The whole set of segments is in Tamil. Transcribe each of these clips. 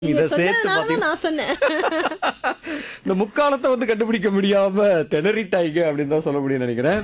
இத நீங்க சேர்த்து சொன்னதுனால பாத்தீங்கன்னா நான் சொன்னேன் இந்த முக்காலத்தை வந்து கண்டுபிடிக்க முடியாம திணறிட்டாய்ங்க அப்படின்னு தான் சொல்ல முடியும் நினைக்கிறேன்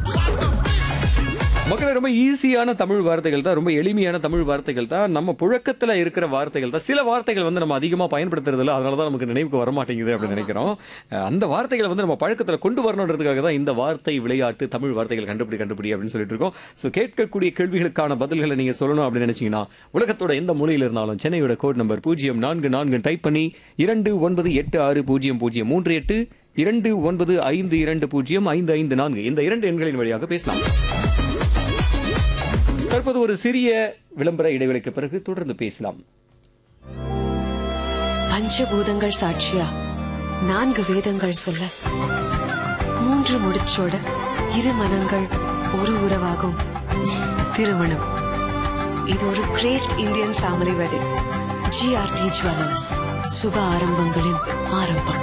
மக்களே ரொம்ப ஈஸியான தமிழ் வார்த்தைகள் தான் ரொம்ப எளிமையான தமிழ் வார்த்தைகள் தான் நம்ம புழக்கத்துல இருக்கிற வார்த்தைகள் தான் சில வார்த்தைகள் வந்து நம்ம அதிகமா பயன்படுத்துறது இல்ல அதனால தான் நமக்கு நினைவுக்கு வர மாட்டேங்குது அப்படின்னு நினைக்கிறோம் அஹ் அந்த வார்த்தைகளை வந்து நம்ம பழக்கத்துல கொண்டு வரணுன்றதுக்காக தான் இந்த வார்த்தை விளையாட்டு தமிழ் வார்த்தைகள் கண்டுபிடி கண்டுபிடி அப்படின்னு சொல்லிட்டு இருக்கோம் ஸோ கேட்கக்கூடிய கேள்விகளுக்கான பதில்களை நீங்க சொல்லணும் அப்படின்னு நினைச்சீங்கன்னா உலகத்தோட எந்த மூலையில் இருந்தாலும் சென்னையோட கோட் நம்பர் பூஜ்ஜியம் நான்கு நான்கு டைப் பண்ணி இரண்டு ஒன்பது எட்டு ஆறு பூஜ்ஜியம் பூஜ்ஜியம் மூன்று எட்டு இரண்டு ஒன்பது ஐந்து இரண்டு பூஜ்ஜியம் ஐந்து ஐந்து நான்கு இந்த இரண்டு எண்களின் வழியாக பேசலாம் தற்போது ஒரு சிறிய விளம்பர இடைவெளிக்கு பிறகு தொடர்ந்து பேசலாம் பஞ்சபூதங்கள் சாட்சியா நான்கு வேதங்கள் சொல்ல மூன்று முடிச்சோட இரு மனங்கள் ஒரு உறவாகும் திருமணம் இது ஒரு great Indian family wedding GRT jewellers சுப ஆரம்பங்களின் ஆரம்பம்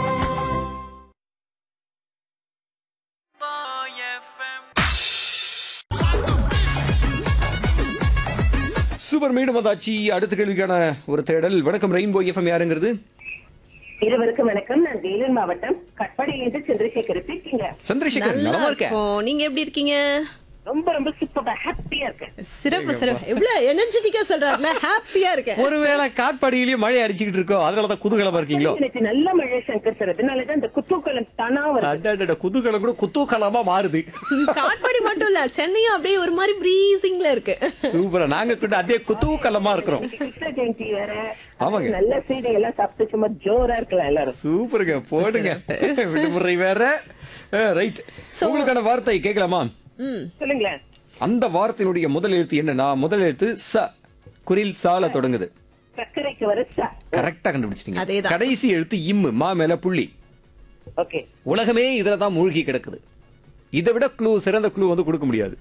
சூப்பர் மீண்டும் வந்தாச்சு அடுத்த கேள்விக்கான ஒரு தேடல் வணக்கம் ரெயின்போ எஃப்எம் யாருங்கிறது இருவருக்கும் வணக்கம் நான் வேலூர் மாவட்டம் கட்பாடியிலிருந்து சந்திரசேகர் இருக்கீங்க சந்திரசேகர் நல்லா நலமா இருக்கேன் இருக்கும் நீங்க எப்படி இருக்கீங்க ரொம்ப ரொம்ப சூப்பரா ஹாப்பியா இருக்கேன் சிறப்பு சிறப்பு எவ்வளவு எனர்ஜெட்டிக்கா சொல்றாருல ஹாப்பியா இருக்கேன் ஒருவேளை காட்பாடியிலேயே மழை அடிச்சுக்கிட்டு இருக்கோம் அதனாலதான் குதூகலமா இருக்கீங்களோ எனக்கு நல்ல மழை சங்கர் சார் அதனாலதான் இந்த குத்தூக்கலம் தானா வருது அடடட, குதூகலம் கூட குத்தூகலமா மாறுது காட்பாடி மட்டும் இல்ல சென்னையும் அப்படியே ஒரு மாதிரி ப்ரீசிங்ல இருக்கு சூப்பரா நாங்க கூட அதே குதூகலமா இருக்கிறோம் கிருஷ்ண ஜெயந்தி வேற ஆமாங்க. நல்ல சீடை எல்லாம் சாப்பிட்டு சும்மா ஜோரா இருக்கலாம் எல்லாரும் சூப்பருங்க போடுங்க விடுமுறை வேற ரைட் உங்களுக்கான வார்த்தை கேட்கலாமா ம் சொல்லுங்களேன் அந்த வார்த்தையினுடைய முதல் எழுத்து என்னன்னா முதல் எழுத்து ச குரில் சால தொடங்குது சர்க்கரைக்கு வர சா கரெக்டா கண்டுபிடிச்சிட்டீங்க அதேதான். கடைசி எழுத்து இம்மு மா மேல புள்ளி ஓகே உலகமே இதுல தான் மூழ்கி கிடக்குது இதை விட க்ளூ சிறந்த க்ளூ வந்து கொடுக்க முடியாது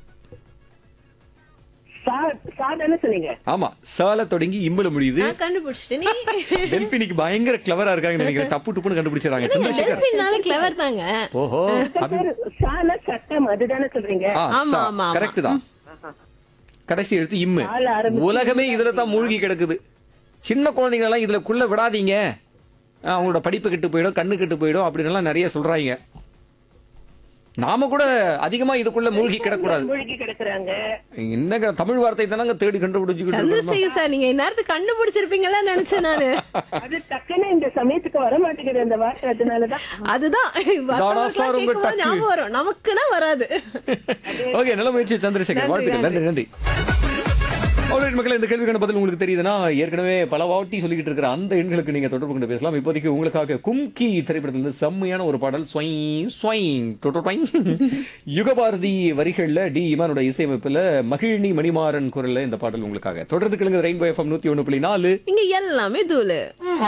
சா சா தானே சொன்னீங்க ஆமா சால தொடங்கி இம்முல முடியுது நான் கண்டுபிடிச்சிட்டேன் நீ டெல்பினிக்கு பயங்கர கிளவரா இருக்காங்க நினைக்கிறேன் டப்பு டுப்புன்னு கண்டுபிடிச்சிடறாங்க சந்திரசேகர் டெல்பின்னால கிளவர் தாங்க ஓஹோ சார் சால சட்டம் அதுதானே சொல்றீங்க ஆமா, ஆமா, ஆமா. கரெக்ட் தான் கடைசி எழுத்து இம்மு சால ஆரம்பிச்சு உலகமே இதுல தான் மூழ்கி கிடக்குது சின்ன குழந்தைங்க எல்லாம் இதுலக்குள்ள விடாதீங்க ஆ, அவங்களோட படிப்பு கெட்டு போயிடும் கண்ணு கெட்டு போயிடும் அப்படின்னு எல்லாம் நிறைய சொல்றாங்க நாம கூட அதிகமா இதுக்குள்ள மூழ்கி கிடக்கூடாது மூழ்கி கிடக்குறாங்க என்னங்க தமிழ் வார்த்தை தானங்க தேடி கண்டுபிடிச்சுக்கிட்டு இருக்கோம். சந்திரசேகர் சார் நீங்க இந்நேரத்துக்கு கண்டுபிடிச்சிருப்பீங்களா நினைச்சேன் நானு அது டக்குன்னு இந்த சமயத்துக்கு வர மாட்டேங்குது அந்த வார்த்தை அதனாலதான் அதுதான் தானா சார் உங்க கேட்கும்போது டக்கு. ஞாபகம் வரும் நமக்குன்னா வராது ஓகே நல்ல முயற்சி சந்திரசேகர் நன்றி, வாழ்த்துக்கள் நன்றி நன்றி ஆல்ரைட் மக்களே இந்த கேள்விக்கான பதில் உங்களுக்கு தெரியுதுன்னா ஏற்கனவே பல வாட்டி சொல்லிக்கிட்டு இருக்கிற அந்த எண்களுக்கு நீங்க தொடர்பு கொண்டு பேசலாம் இப்போதைக்கு உங்களுக்காக கும்கி திரைப்படத்திலிருந்து செம்மையான ஒரு பாடல் ஸ்வைங் ஸ்வைங் டொட்டொட்வைங். யுகபாரதி வரிகள்ல டி இமானோட இசையமைப்புல மகிழினி மணிமாறன் குரல்ல இந்த பாடல் உங்களுக்காக தொடர்ந்து கிழங்கு ரெயின்போ எஃப்எம் நூத்தி ஒண்ணு புள்ளி நாலு இங்க எல்லாமே தூளு